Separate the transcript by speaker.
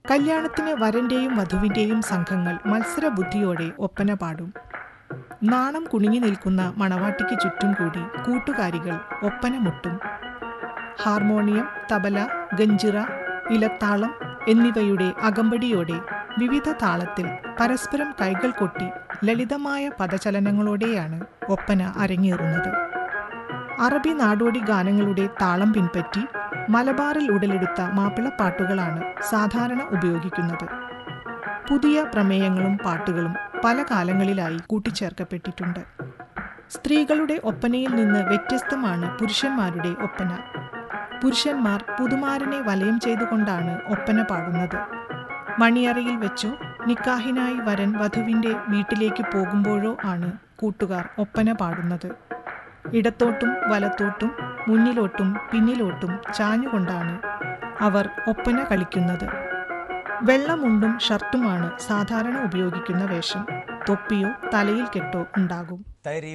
Speaker 1: കല്യാണത്തിന് വരന്റെയും വധുവിന്റെയും സംഘങ്ങൾ മത്സരബുദ്ധിയോടെ ഒപ്പന പാടും നാണം കുണുങ്ങി നിൽക്കുന്ന മണവാട്ടിക്ക് ചുറ്റും കൂടി കൂട്ടുകാരികൾ ഒപ്പന മുട്ടും ഹാർമോണിയം തബല ഗഞ്ചിറ ഇലത്താളം എന്നിവയുടെ അകമ്പടിയോടെ വിവിധ താളത്തിൽ പരസ്പരം കൈകൾ കൊട്ടി ലളിതമായ പദചലനങ്ങളോടെയാണ് ഒപ്പന അരങ്ങേറുന്നത് അറബി നാടോടി ഗാനങ്ങളുടെ താളം പിൻപറ്റി മലബാറിൽ ഉടലെടുത്ത മാപ്പിളപ്പാട്ടുകളാണ് സാധാരണ ഉപയോഗിക്കുന്നത് പുതിയ പ്രമേയങ്ങളും പാട്ടുകളും പല കാലങ്ങളിലായി കൂട്ടിച്ചേർക്കപ്പെട്ടിട്ടുണ്ട് സ്ത്രീകളുടെ ഒപ്പനയിൽ നിന്ന് വ്യത്യസ്തമാണ് പുരുഷന്മാരുടെ ഒപ്പന പുരുഷന്മാർ പുതുമാരനെ വലയം ചെയ്തുകൊണ്ടാണ് ഒപ്പന പാടുന്നത് മണിയറയിൽ വെച്ചോ നിക്കാഹിനായി വരൻ വധുവിന്റെ വീട്ടിലേക്ക് പോകുമ്പോഴോ ആണ് കൂട്ടുകാർ ഒപ്പന പാടുന്നത് ഇടത്തോട്ടും വലത്തോട്ടും മുന്നിലോട്ടും പിന്നിലോട്ടും ചാഞ്ഞുകൊണ്ടാണ് അവർ ഒപ്പന കളിക്കുന്നത് വെള്ളമുണ്ടും ഷർട്ടുമാണ് സാധാരണ ഉപയോഗിക്കുന്ന വേഷം തൊപ്പിയോ തലയിൽ കെട്ടോ ഉണ്ടാകും
Speaker 2: തരി